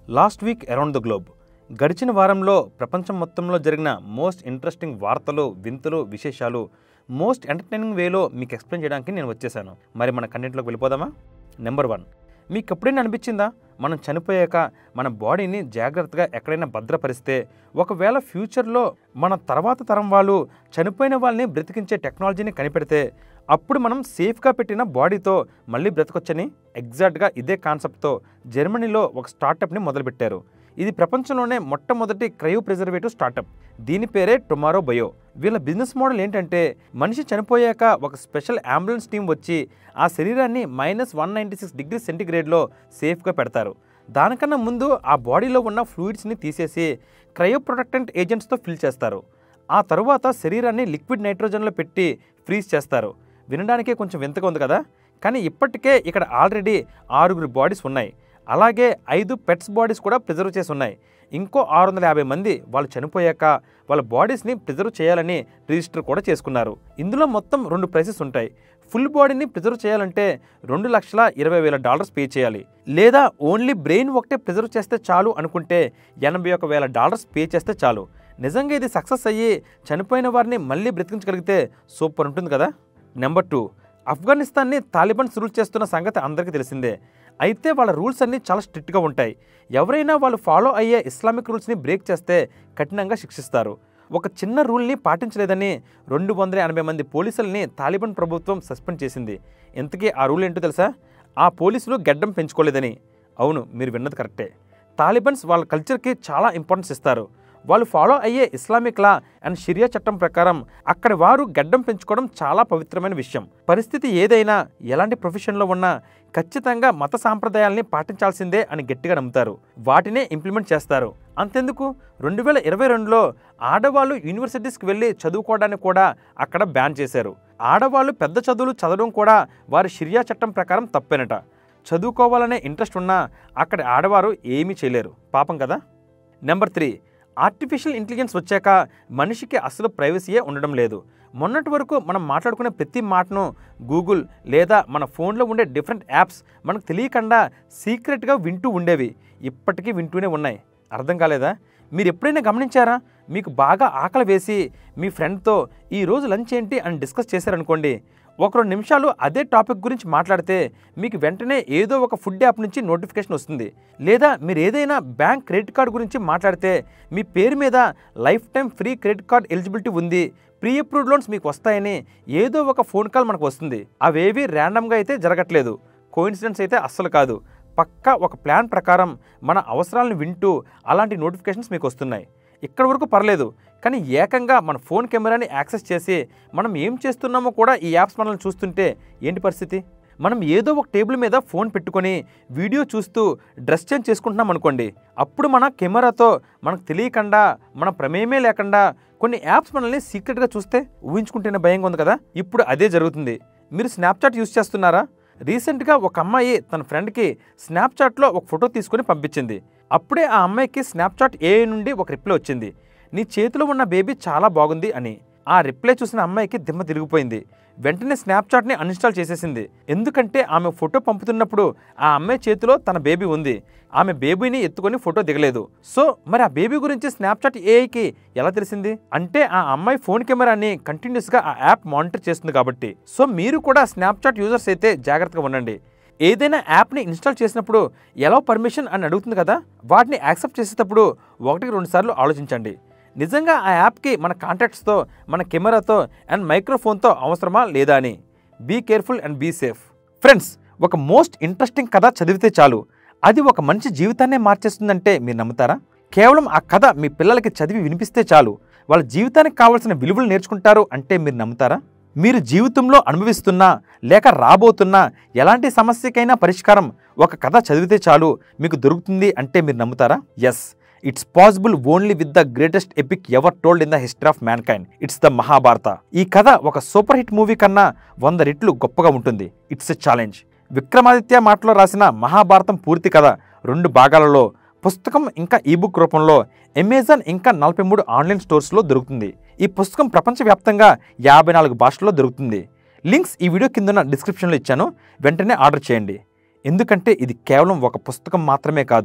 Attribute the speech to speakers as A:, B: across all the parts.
A: last week around the globe గడిచిన వారంలో ప్రపంచం మొత్తంలో జరిగిన మోస్ట్ ఇంట్రెస్టింగ్ వార్తలు వింతలు విశేషాలు మోస్ట్ ఎంటర్టైనింగ్ వేలో మీకు ఎక్స్ప్లెయిన్ చేయడానికి నేను వచ్చేసాను మరి మన కంటెంట్లోకి వెళ్ళిపోదామా నెంబర్ వన్ మీకు ఎప్పుడైనా అనిపించిందా మనం చనిపోయాక మన బాడీని జాగ్రత్తగా ఎక్కడైనా భద్రపరిస్తే ఒకవేళ ఫ్యూచర్లో మన తర్వాత తరం వాళ్ళు చనిపోయిన వాళ్ళని బ్రతికించే టెక్నాలజీని కనిపెడితే అప్పుడు మనం సేఫ్గా పెట్టిన బాడీతో మళ్ళీ బ్రతకొచ్చని ఎగ్జాక్ట్గా ఇదే కాన్సెప్ట్తో జర్మనీలో ఒక స్టార్టప్ని మొదలుపెట్టారు ఇది ప్రపంచంలోనే మొట్టమొదటి క్రయో ప్రిజర్వేటివ్ స్టార్టప్ దీని పేరే టొమారో బయో వీళ్ళ బిజినెస్ మోడల్ ఏంటంటే మనిషి చనిపోయాక ఒక స్పెషల్ అంబులెన్స్ టీం వచ్చి ఆ శరీరాన్ని minus one ninety six degree సెంటిగ్రేడ్లో సేఫ్గా పెడతారు దానికన్నా ముందు ఆ బాడీలో ఉన్న ఫ్లూయిడ్స్ని తీసేసి క్రయో ప్రొటెక్టెంట్ ఏజెంట్స్తో ఫిల్ చేస్తారు ఆ తరువాత శరీరాన్ని లిక్విడ్ నైట్రోజన్లో పెట్టి ఫ్రీజ్ చేస్తారు వినడానికే కొంచెం వింతగా ఉంది కదా కానీ ఇప్పటికే ఇక్కడ ఆల్రెడీ ఆరుగురు బాడీస్ ఉన్నాయి అలాగే ఐదు పెట్స్ బాడీస్ కూడా ప్రిజర్వ్ చేసి ఉన్నాయి ఇంకో ఆరు వందల యాభై మంది వాళ్ళు చనిపోయాక వాళ్ళ బాడీస్ని ప్రిజర్వ్ చేయాలని రిజిస్టర్ కూడా చేసుకున్నారు ఇందులో మొత్తం రెండు ప్రైసెస్ ఉంటాయి ఫుల్ బాడీని ప్రిజర్వ్ చేయాలంటే రెండు లక్షల ఇరవై వేల డాలర్స్ పే చేయాలి లేదా ఓన్లీ బ్రెయిన్ ఒకటే ప్రిజర్వ్ చేస్తే చాలు అనుకుంటే ఎనభై ఒక వేల డాలర్స్ పే చేస్తే చాలు నిజంగా ఇది సక్సెస్ అయ్యి చనిపోయిన వారిని మళ్ళీ బ్రతికించగలిగితే సూపర్ ఉంటుంది కదా నెంబర్ టూ ఆఫ్ఘనిస్తాన్ని తాలిబాన్స్ రూల్ చేస్తున్న సంగతి అందరికీ తెలిసిందే అయితే వాళ్ళ రూల్స్ అన్నీ చాలా స్ట్రిక్ట్గా ఉంటాయి ఎవరైనా వాళ్ళు ఫాలో అయ్యే ఇస్లామిక్ రూల్స్ని బ్రేక్ చేస్తే కఠినంగా శిక్షిస్తారు ఒక చిన్న రూల్ని పాటించలేదని రెండు వందల ఎనభై మంది పోలీసుల్ని తాలిబాన్ ప్రభుత్వం సస్పెండ్ చేసింది ఇంతకీ ఆ రూల్ ఏంటో తెలుసా ఆ పోలీసులు గడ్డం పెంచుకోలేదని అవును మీరు విన్నది కరెక్టే తాలిబన్స్ వాళ్ళ కల్చర్కి చాలా ఇంపార్టెన్స్ ఇస్తారు వాళ్ళు ఫాలో అయ్యే ఇస్లామిక్ లా అండ్ షిరియా చట్టం ప్రకారం అక్కడి వారు గడ్డం పెంచుకోవడం చాలా పవిత్రమైన విషయం పరిస్థితి ఏదైనా ఎలాంటి ప్రొఫెషన్లో ఉన్నా ఖచ్చితంగా మత సాంప్రదాయాల్ని పాటించాల్సిందే అని గట్టిగా నమ్ముతారు వాటినే ఇంప్లిమెంట్ చేస్తారు అంతెందుకు రెండు వేల ఇరవై రెండులో ఆడవాళ్ళు యూనివర్సిటీస్కి వెళ్ళి చదువుకోవడానికి కూడా అక్కడ బ్యాన్ చేశారు ఆడవాళ్ళు పెద్ద చదువులు చదవడం కూడా వారి షిరియా చట్టం ప్రకారం తప్పేనట చదువుకోవాలనే ఇంట్రెస్ట్ ఉన్నా అక్కడ ఆడవారు ఏమీ చేయలేరు పాపం కదా నెంబర్ త్రీ ఆర్టిఫిషియల్ ఇంటెలిజెన్స్ వచ్చాక మనిషికి అసలు ప్రైవసీయే ఉండడం లేదు మొన్నటి వరకు మనం మాట్లాడుకునే ప్రతి మాటను గూగుల్ లేదా మన ఫోన్లో ఉండే డిఫరెంట్ యాప్స్ మనకు తెలియకుండా సీక్రెట్గా వింటూ ఉండేవి ఇప్పటికీ వింటూనే ఉన్నాయి అర్థం కాలేదా మీరు ఎప్పుడైనా గమనించారా మీకు బాగా ఆకలి వేసి మీ ఫ్రెండ్తో ఈరోజు లంచ్ ఏంటి అని డిస్కస్ చేశారనుకోండి ఒక రెండు నిమిషాలు అదే టాపిక్ గురించి మాట్లాడితే మీకు వెంటనే ఏదో ఒక ఫుడ్ యాప్ నుంచి నోటిఫికేషన్ వస్తుంది లేదా మీరు ఏదైనా బ్యాంక్ క్రెడిట్ కార్డ్ గురించి మాట్లాడితే మీ పేరు మీద lifetime free credit card eligibility ఉంది ప్రీ అప్రూవ్డ్ లోన్స్ మీకు వస్తాయని ఏదో ఒక ఫోన్ కాల్ మనకు వస్తుంది అవేవి ర్యాండమ్గా అయితే జరగట్లేదు కోయిన్సిడెన్స్ అయితే అస్సలు కాదు పక్కా ఒక ప్లాన్ ప్రకారం మన అవసరాలను వింటూ అలాంటి నోటిఫికేషన్స్ మీకు వస్తున్నాయి ఇక్కడ వరకు పర్లేదు కానీ ఏకంగా మన ఫోన్ కెమెరాని యాక్సెస్ చేసి మనం ఏం చేస్తున్నామో కూడా ఈ యాప్స్ మనల్ని చూస్తుంటే ఏంటి పరిస్థితి మనం ఏదో ఒక టేబుల్ మీద ఫోన్ పెట్టుకొని వీడియో చూస్తూ డ్రెస్ చేంజ్ చేసుకుంటున్నాం అనుకోండి అప్పుడు మన కెమెరాతో మనకు తెలియకుండా మన ప్రమేయమే లేకుండా కొన్ని యాప్స్ మనల్ని సీక్రెట్గా చూస్తే ఊహించుకుంటేనే భయంగా ఉంది కదా ఇప్పుడు అదే జరుగుతుంది మీరు స్నాప్చాట్ యూస్ చేస్తున్నారా రీసెంట్గా ఒక అమ్మాయి తన ఫ్రెండ్కి స్నాప్చాట్లో ఒక ఫోటో తీసుకొని పంపించింది అప్పుడే ఆ అమ్మాయికి స్నాప్చాట్ ఏ నుండి ఒక రిప్లై వచ్చింది నీ చేతిలో ఉన్న బేబీ చాలా బాగుంది అని ఆ రిప్లై చూసిన అమ్మాయికి దిమ్మ తిరిగిపోయింది వెంటనే స్నాప్చాట్ని అన్ఇన్స్టాల్ చేసేసింది ఎందుకంటే ఆమె ఫోటో పంపుతున్నప్పుడు ఆ అమ్మాయి చేతిలో తన బేబీ ఉంది ఆమె బేబీని ఎత్తుకొని ఫోటో దిగలేదు సో మరి ఆ బేబీ గురించి స్నాప్చాట్ ఏఐకి ఎలా తెలిసింది అంటే ఆ అమ్మాయి ఫోన్ కెమెరాని కంటిన్యూస్గా ఆ యాప్ మానిటర్ చేస్తుంది కాబట్టి సో మీరు కూడా స్నాప్చాట్ యూజర్స్ అయితే జాగ్రత్తగా ఉండండి ఏదైనా యాప్ని ఇన్స్టాల్ చేసినప్పుడు ఎలా పర్మిషన్ అని అడుగుతుంది కదా వాటిని యాక్సెప్ట్ చేసేటప్పుడు ఒకటికి రెండు సార్లు ఆలోచించండి నిజంగా ఆ యాప్కి మన కాంటాక్ట్స్తో మన కెమెరాతో అండ్ మైక్రోఫోన్తో అవసరమా లేదా అని be careful and be safe friends ఒక మోస్ట్ ఇంట్రెస్టింగ్ కథ చదివితే చాలు అది ఒక మనిషి జీవితాన్నే మార్చేస్తుందంటే మీరు నమ్ముతారా కేవలం ఆ కథ మీ పిల్లలకి చదివి వినిపిస్తే చాలు వాళ్ళ జీవితానికి కావాల్సిన విలువలు నేర్చుకుంటారు అంటే మీరు నమ్ముతారా మీరు జీవితంలో అనుభవిస్తున్నా లేక రాబోతున్న ఎలాంటి సమస్యకైనా పరిష్కారం ఒక కథ చదివితే చాలు మీకు దొరుకుతుంది అంటే మీరు నమ్ముతారా yes it's possible only with the greatest epic ever told in the history of mankind it's the Mahabharata ఈ కథ ఒక సూపర్ హిట్ మూవీ కన్నా వంద రెట్లు గొప్పగా ఉంటుంది ఇట్స్ ఎ ఛాలెంజ్ విక్రమాదిత్య మాటలో రాసిన మహాభారతం పూర్తి కథ రెండు భాగాలలో పుస్తకం ఇంకా ఈబుక్ రూపంలో అమెజాన్ ఇంకా నలభై మూడు ఆన్లైన్ స్టోర్స్లో దొరుకుతుంది ఈ పుస్తకం ప్రపంచవ్యాప్తంగా యాభై నాలుగు భాషల్లో దొరుకుతుంది లింక్స్ ఈ వీడియో కింద డిస్క్రిప్షన్లో ఇచ్చాను వెంటనే ఆర్డర్ చేయండి ఎందుకంటే ఇది కేవలం ఒక పుస్తకం మాత్రమే కాదు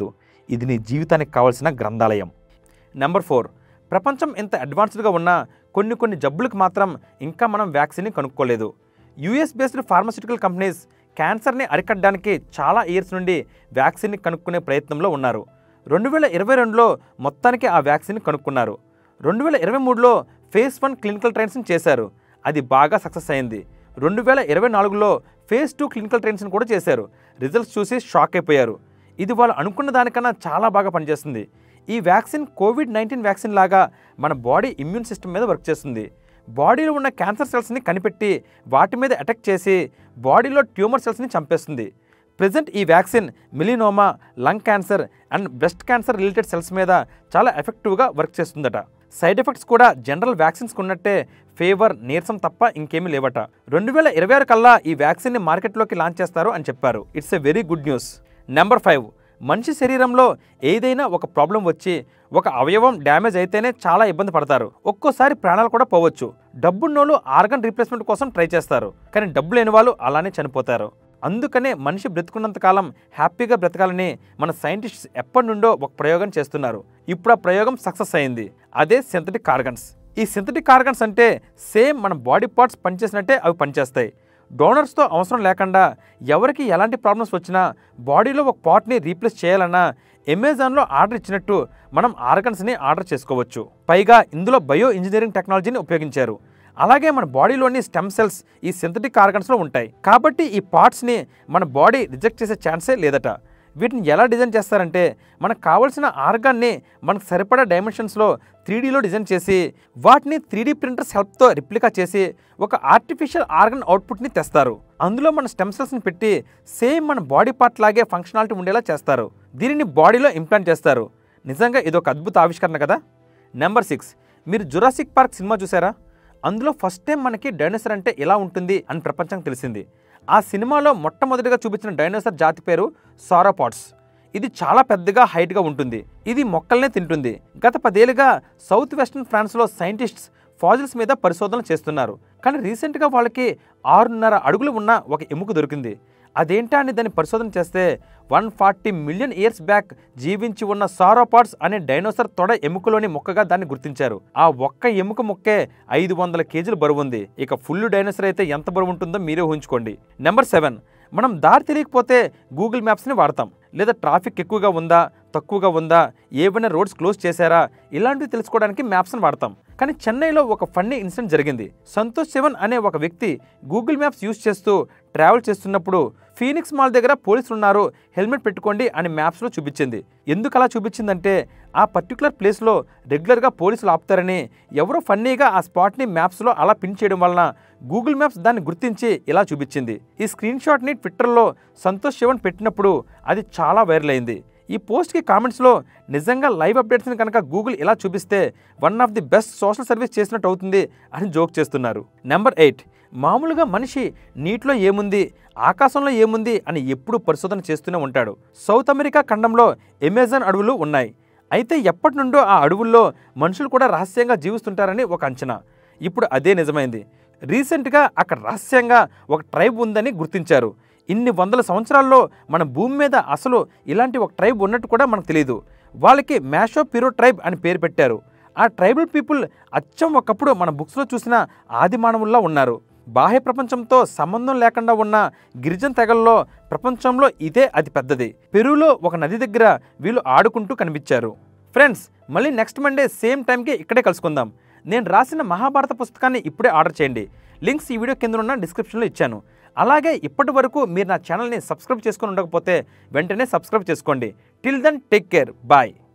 A: ఇది నీ జీవితానికి కావాల్సిన గ్రంథాలయం నెంబర్ ఫోర్ ప్రపంచం ఇంత అడ్వాన్స్డ్గా ఉన్నా కొన్ని కొన్ని జబ్బులకు మాత్రం ఇంకా మనం వ్యాక్సిన్ని కనుక్కోలేదు యూఎస్ బేస్డ్ ఫార్మస్యూటికల్ కంపెనీస్ క్యాన్సర్ని అరికట్టడానికి చాలా ఇయర్స్ నుండి వ్యాక్సిన్ని కనుక్కునే ప్రయత్నంలో ఉన్నారు రెండు వేల ఇరవై రెండులో మొత్తానికి ఆ వ్యాక్సిన్ కనుక్కున్నారు రెండు వేల ఇరవై మూడులో ఫేజ్ వన్ క్లినికల్ ట్రయల్స్ని చేశారు అది బాగా సక్సెస్ అయింది రెండు వేల ఇరవై నాలుగులో ఫేజ్ టూ క్లినికల్ ట్రయల్స్ని కూడా చేశారు రిజల్ట్స్ చూసి షాక్ అయిపోయారు ఇది వాళ్ళు అనుకున్న దానికన్నా చాలా బాగా పనిచేస్తుంది ఈ వ్యాక్సిన్ కోవిడ్ నైన్టీన్ వ్యాక్సిన్ లాగా మన బాడీ ఇమ్యూన్ సిస్టమ్ మీద వర్క్ చేస్తుంది బాడీలో ఉన్న క్యాన్సర్ సెల్స్ని కనిపెట్టి వాటి మీద అటాక్ చేసి బాడీలో ట్యూమర్ సెల్స్ని చంపేస్తుంది ప్రజెంట్ ఈ vaccine melanoma lung cancer and breast cancer related cells మీద చాలా ఎఫెక్టివ్గా వర్క్ చేస్తుందట సైడ్ ఎఫెక్ట్స్ కూడా జనరల్ వ్యాక్సిన్స్కి ఉన్నట్టే ఫీవర్ నీరసం తప్ప ఇంకేమీ లేవట రెండు వేల ఇరవై ఆరు కల్లా ఈ వ్యాక్సిన్ని మార్కెట్లోకి లాంచ్ చేస్తారు అని చెప్పారు it's a very good news number five మనిషి శరీరంలో ఏదైనా ఒక ప్రాబ్లం వచ్చి ఒక అవయవం డ్యామేజ్ అయితేనే చాలా ఇబ్బంది పడతారు ఒక్కోసారి ప్రాణాలు కూడా పోవచ్చు డబ్బున్నోళ్ళు ఆర్గన్ రీప్లేస్మెంట్ కోసం ట్రై చేస్తారు కానీ డబ్బు లేని వాళ్ళు అలానే చనిపోతారు అందుకనే మనిషి బ్రతుకున్నంత కాలం హ్యాపీగా బ్రతకాలని మన సైంటిస్ట్స్ ఎప్పటి నుండో ఒక ప్రయోగం చేస్తున్నారు ఇప్పుడు ఆ ప్రయోగం సక్సెస్ అయింది అదే సింథటిక్ ఆర్గన్స్ ఈ సింథటిక్ ఆర్గన్స్ అంటే సేమ్ మన బాడీ పార్ట్స్ పనిచేసినట్టే అవి పనిచేస్తాయి డోనర్స్తో అవసరం లేకుండా ఎవరికి ఎలాంటి ప్రాబ్లమ్స్ వచ్చినా బాడీలో ఒక పార్ట్ని రీప్లేస్ చేయాలన్నా అమెజాన్లో ఆర్డర్ ఇచ్చినట్టు మనం ఆర్గన్స్ని ఆర్డర్ చేసుకోవచ్చు పైగా ఇందులో బయో ఇంజనీరింగ్ టెక్నాలజీని ఉపయోగించారు అలాగే మన బాడీలోని స్టెమ్ సెల్స్ ఈ సింథటిక్ ఆర్గన్స్లో ఉంటాయి కాబట్టి ఈ పార్ట్స్ని మన బాడీ రిజెక్ట్ చేసే ఛాన్సే లేదట వీటిని ఎలా డిజైన్ చేస్తారంటే మనకు కావాల్సిన ఆర్గాన్ని మనకు సరిపడా డైమెన్షన్స్లో త్రీడీలో డిజైన్ చేసి వాటిని త్రీడీ ప్రింటర్స్ హెల్ప్తో రిప్లికా చేసి ఒక ఆర్టిఫిషియల్ ఆర్గన్ అవుట్పుట్ని తెస్తారు అందులో మన స్టెమ్ సెల్స్ని పెట్టి సేమ్ మన బాడీ పార్ట్ లాగే ఫంక్షనాలిటీ ఉండేలా చేస్తారు దీనిని బాడీలో ఇంప్లాంట్ చేస్తారు నిజంగా ఇది ఒక అద్భుత ఆవిష్కరణ కదా నెంబర్ సిక్స్ మీరు జురాసిక్ పార్క్ సినిమా చూసారా అందులో ఫస్ట్ టైం మనకి డైనోసర్ అంటే ఎలా ఉంటుంది అని ప్రపంచం తెలిసింది ఆ సినిమాలో మొట్టమొదటిగా చూపించిన డైనోసర్ జాతి పేరు సారోపాడ్స్ ఇది చాలా పెద్దగా హైట్గా ఉంటుంది ఇది మొక్కల్నే తింటుంది గత పదేళ్ళుగా సౌత్ వెస్టర్న్ ఫ్రాన్స్లో సైంటిస్ట్స్ ఫాజిల్స్ మీద పరిశోధనలు చేస్తున్నారు కానీ రీసెంట్గా వాళ్ళకి ఆరున్నర అడుగులు ఉన్న ఒక ఎముక దొరికింది అదేంటా అని దాన్ని పరిశోధన చేస్తే one forty million years back జీవించి ఉన్న సారోపాడ్స్ అనే డైనోసర్ తొడ ఎముకలోని మొక్కగా దాన్ని గుర్తించారు ఆ ఒక్క ఎముక మొక్కే ఐదు వందల కేజీలు బరువు ఉంది ఇక ఫుల్ డైనోసర్ అయితే ఎంత బరువు ఉంటుందో మీరే ఊహించుకోండి నెంబర్ సెవెన్ మనం దారి తెలియకపోతే గూగుల్ మ్యాప్స్ని వాడతాం లేదా ట్రాఫిక్ ఎక్కువగా ఉందా తక్కువగా ఉందా ఏవైనా రోడ్స్ క్లోజ్ చేశారా ఇలాంటివి తెలుసుకోవడానికి మ్యాప్స్ని వాడతాం కానీ చెన్నైలో ఒక ఫన్నీ ఇన్సిడెంట్ జరిగింది సంతోష్ శివన్ అనే ఒక వ్యక్తి గూగుల్ మ్యాప్స్ యూస్ చేస్తూ ట్రావెల్ చేస్తున్నప్పుడు ఫీనిక్స్ మాల్ దగ్గర పోలీసులు ఉన్నారు హెల్మెట్ పెట్టుకోండి అని మ్యాప్స్లో చూపించింది ఎందుకు అలా చూపించిందంటే ఆ పర్టికులర్ ప్లేస్లో రెగ్యులర్గా పోలీసులు ఆపుతారని ఎవరో ఫన్నీగా ఆ స్పాట్ని మ్యాప్స్లో అలా పిన్ చేయడం వలన గూగుల్ మ్యాప్స్ దాన్ని గుర్తించి ఇలా చూపించింది ఈ స్క్రీన్ షాట్ని ట్విట్టర్లో సంతోష్ శివన్ పెట్టినప్పుడు అది చాలా వైరల్ అయింది ఈ పోస్ట్కి కామెంట్స్లో నిజంగా లైవ్ అప్డేట్స్ని కనుక గూగుల్ ఇలా చూపిస్తే one of the best social service చేసినట్టు అవుతుంది అని జోక్ చేస్తున్నారు నెంబర్ ఎయిట్ మామూలుగా మనిషి నీటిలో ఏముంది ఆకాశంలో ఏముంది అని ఎప్పుడూ పరిశోధన చేస్తూనే ఉంటాడు సౌత్ అమెరికా ఖండంలో అమెజాన్ అడవులు ఉన్నాయి అయితే ఎప్పటి నుండో ఆ అడవుల్లో మనుషులు కూడా రహస్యంగా జీవిస్తుంటారని ఒక అంచనా ఇప్పుడు అదే నిజమైంది రీసెంట్గా అక్కడ రహస్యంగా ఒక ట్రైబ్ ఉందని గుర్తించారు ఇన్ని వందల సంవత్సరాల్లో మన భూమి మీద అసలు ఇలాంటి ఒక ట్రైబ్ ఉన్నట్టు కూడా మనకు తెలియదు వాళ్ళకి మ్యాషో పిరో ట్రైబ్ అని పేరు పెట్టారు ఆ ట్రైబల్ పీపుల్ అచ్చం ఒకప్పుడు మన బుక్స్లో చూసిన ఆది మానవుల్లా ఉన్నారు బాహ్య ప్రపంచంతో సంబంధం లేకుండా ఉన్న గిరిజన తెగల్లో ప్రపంచంలో ఇదే అతి పెద్దది పెరువులో ఒక నది దగ్గర వీళ్ళు ఆడుకుంటూ కనిపించారు ఫ్రెండ్స్ మళ్ళీ నెక్స్ట్ మండే సేమ్ టైంకి ఇక్కడే కలుసుకుందాం నేను రాసిన మహాభారత పుస్తకాన్ని ఇప్పుడే ఆర్డర్ చేయండి లింక్స్ ఈ వీడియో కింద ఉన్న డిస్క్రిప్షన్లో ఇచ్చాను అలాగే ఇప్పటి వరకు మీరు నా ఛానల్ని సబ్స్క్రైబ్ చేసుకొని ఉండకపోతే వెంటనే సబ్స్క్రైబ్ చేసుకోండి till then take care bye